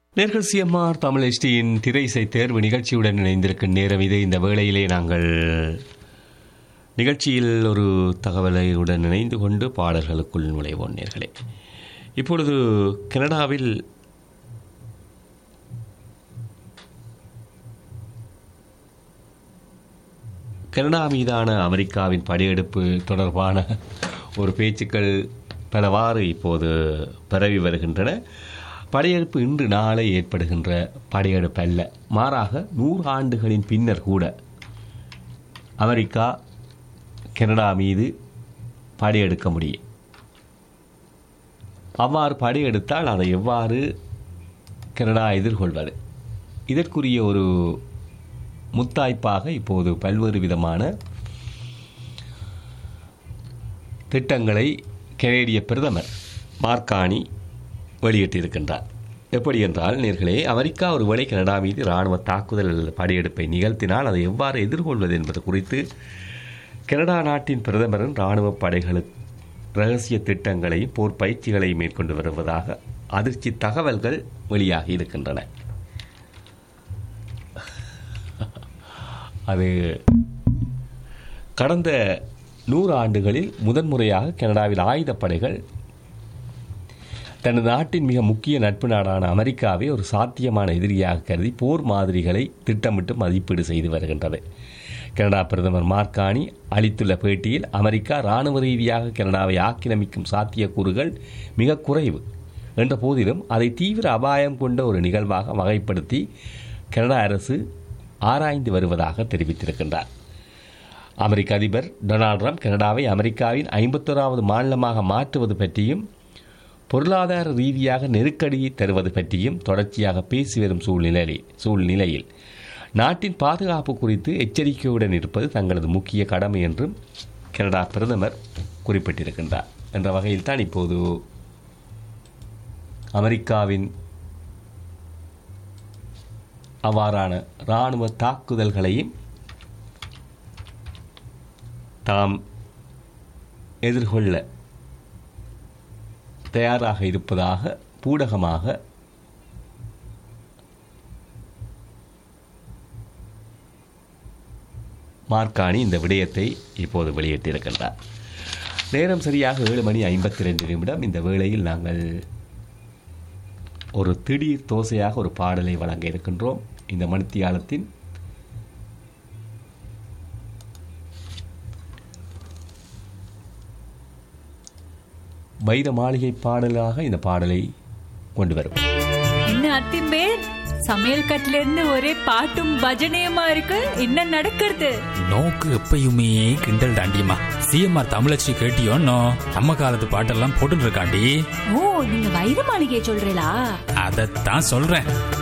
நேர்கள் சிஎம்ஆர் தமிழ் எஸ்டியின் திரைசை தேர்வு நிகழ்ச்சியுடன் இணைந்திருக்கும் நேரம் இது இந்த வேளையிலே நாங்கள் நிகழ்ச்சியில் ஒரு தகவலையுடன் இணைந்து கொண்டு பாடல்களுக்குள் நுழைவோம் நேர்களே இப்பொழுது கனடாவில் கனடா மீதான அமெரிக்காவின் படையெடுப்பு தொடர்பான ஒரு பேச்சுக்கள் பலவாறு இப்போது பரவி வருகின்றன படையெடுப்பு இன்று நாளை ஏற்படுகின்ற படையெடுப்பு அல்ல மாறாக நூறு ஆண்டுகளின் பின்னர் கூட அமெரிக்கா கனடா மீது படையெடுக்க முடியும் அவ்வாறு படையெடுத்தால் அதை எவ்வாறு கனடா எதிர்கொள்வது இதற்குரிய ஒரு முத்தாய்ப்பாக இப்போது பல்வேறு விதமான திட்டங்களை கனேடிய பிரதமர் மார்கானி வெளியிட்டிருக்கின்றார் எப்படி என்றால் நேர்களே அமெரிக்கா ஒருவேளை கனடா மீது இராணுவ தாக்குதல் அல்லது படையெடுப்பை நிகழ்த்தினால் அதை எவ்வாறு எதிர்கொள்வது என்பது குறித்து கனடா நாட்டின் பிரதமரின் இராணுவ படைகளுக்கு ரகசிய திட்டங்களையும் போர் பயிற்சிகளையும் மேற்கொண்டு வருவதாக அதிர்ச்சி தகவல்கள் வெளியாகி இருக்கின்றன அது கடந்த நூறு ஆண்டுகளில் முதன்முறையாக கனடாவில் ஆயுதப்படைகள் தனது நாட்டின் மிக முக்கிய நட்பு நாடான அமெரிக்காவை ஒரு சாத்தியமான எதிரியாக கருதி போர் மாதிரிகளை திட்டமிட்டு மதிப்பீடு செய்து வருகின்றது கனடா பிரதமர் மார்கானி அளித்துள்ள பேட்டியில் அமெரிக்கா இராணுவ ரீதியாக கனடாவை ஆக்கிரமிக்கும் சாத்தியக்கூறுகள் மிக குறைவு என்ற போதிலும் அதை தீவிர அபாயம் கொண்ட ஒரு நிகழ்வாக வகைப்படுத்தி கனடா அரசு ஆராய்ந்து வருவதாக தெரிவித்திருக்கின்றார் அமெரிக்க அதிபர் டொனால்ட் ட்ரம்ப் கனடாவை அமெரிக்காவின் ஐம்பத்தோராவது மாநிலமாக மாற்றுவது பற்றியும் பொருளாதார ரீதியாக நெருக்கடி தருவது பற்றியும் தொடர்ச்சியாக பேசி வரும் சூழ்நிலை சூழ்நிலையில் நாட்டின் பாதுகாப்பு குறித்து எச்சரிக்கையுடன் இருப்பது தங்களது முக்கிய கடமை என்றும் கனடா பிரதமர் குறிப்பிட்டிருக்கின்றார் என்ற வகையில் தான் இப்போது அமெரிக்காவின் அவ்வாறான இராணுவ தாக்குதல்களையும் தாம் எதிர்கொள்ள தயாராக இருப்பதாக பூடகமாக மார்கானி இந்த விடயத்தை இப்போது வெளியிட்டிருக்கின்றார் நேரம் சரியாக ஏழு மணி ஐம்பத்தி ரெண்டு நிமிடம் இந்த வேளையில் நாங்கள் ஒரு திடீர் தோசையாக ஒரு பாடலை வழங்க இருக்கின்றோம் இந்த மணித்தியாலத்தின் வைர மாளிகை பாடலாக இந்த பாடலை கொண்டு வரும் என்ன அத்திம்பே சமையல் கட்டுல இருந்து ஒரே பாட்டும் பஜனையுமா இருக்கு என்ன நடக்கிறது நோக்கு எப்பயுமே கிண்டல் தாண்டியம்மா சிஎம்ஆர் தமிழச்சி கேட்டியோன்னோ நம்ம காலத்து பாட்டெல்லாம் போட்டுட்டு இருக்காண்டி ஓ நீங்க வைர மாளிகையை சொல்றீங்களா அதைத்தான் சொல்றேன்